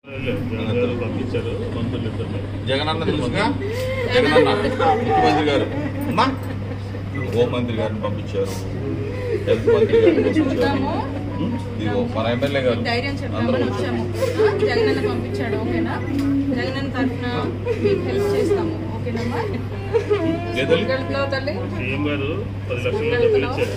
జగన్ పంపించారు మంత్రులు ఇద్దరు జగనన్న తెలుసుగా జగనన్న ముఖ్యమంత్రి గారు అమ్మా హోంమంత్రి గారిని పంపించారు హెల్త్ మంత్రి గారిని పంపించారు ఉం? ఇదిగో మన ఎమ్మెల్యే గారు ధైర్యం అందరూ చెప్తామని వచ్చాము ఆ, జగనన్న పంపించాడు ఓకేనా జగనన్న తరఫున మీకు హెల్ప్ చేస్తాము ఓకేనమ్మా లేదల్లి వెళ్తున్నావు తల్లి సీఎం గారు పది లక్షల డబ్బులు ఇచ్చారు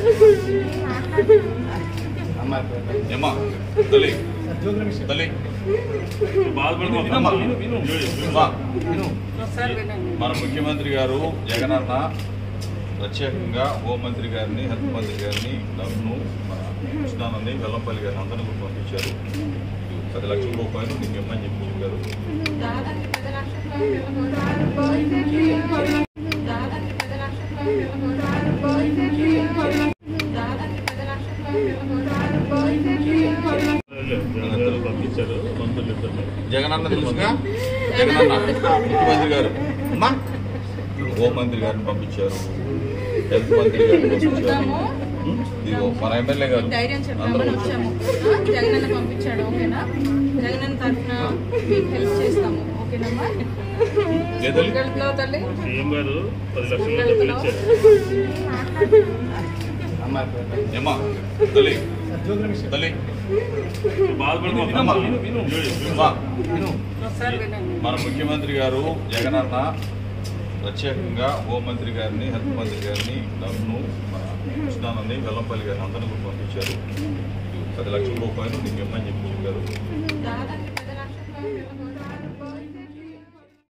ఏమ్మా తల్లి తల్లి బాధపడుతున్నాం అమ్మా. అమ్మా. ఒకసారి వినండి మన ముఖ్యమంత్రి గారు జగనన్న ప్రత్యేకంగా హోంమంత్రి గారిని హెల్త్ మంత్రి గారిని నన్ను మన కృష్ణానంది వెల్లంపల్లి గారిని అందరినీ కూడా పంపించారు పది లక్షల రూపాయలు నీకు ఇమ్మని చెప్పి చెప్పారు దాదాపు పది లక్షల రూపాయలు దాదాపు పది లక్షల రూపాయలు దాదాపు పది లక్షల జగన్ పంపించారు మంత్రులు ఇద్దరు జగనన్న తెలుసుగా జగనన్న ముఖ్యమంత్రి గారు అమ్మా హోంమంత్రి గారిని పంపించారు హెల్త్ మంత్రి గారిని పంపించారు ఉం? ఇదిగో మన ఎమ్మెల్యే గారు ధైర్యం అందరూ చెప్తామని వచ్చాము ఆ, జగనన్న పంపించాడు ఓకేనా జగనన్న తరఫున మీకు హెల్ప్ చేస్తాము ఓకేనమ్మా లేదల్లి వెళ్తున్నావు తల్లి సీఎం గారు పది లక్షల డబ్బులు ఇచ్చారు ఏమ్మా తల్లి తల్లి బాధపడుతున్నాం అమ్మా. అమ్మా. ఒకసారి వినండి మన ముఖ్యమంత్రి గారు జగనన్న ప్రత్యేకంగా హోంమంత్రి గారిని హెల్త్ మంత్రి గారిని నన్ను మన కృష్ణానంది వెల్లంపల్లి గారిని అందరినీ కూడా పంపించారు పది లక్షల రూపాయలు నీకు ఇమ్మని చెప్పి చెప్పారు దాదాపు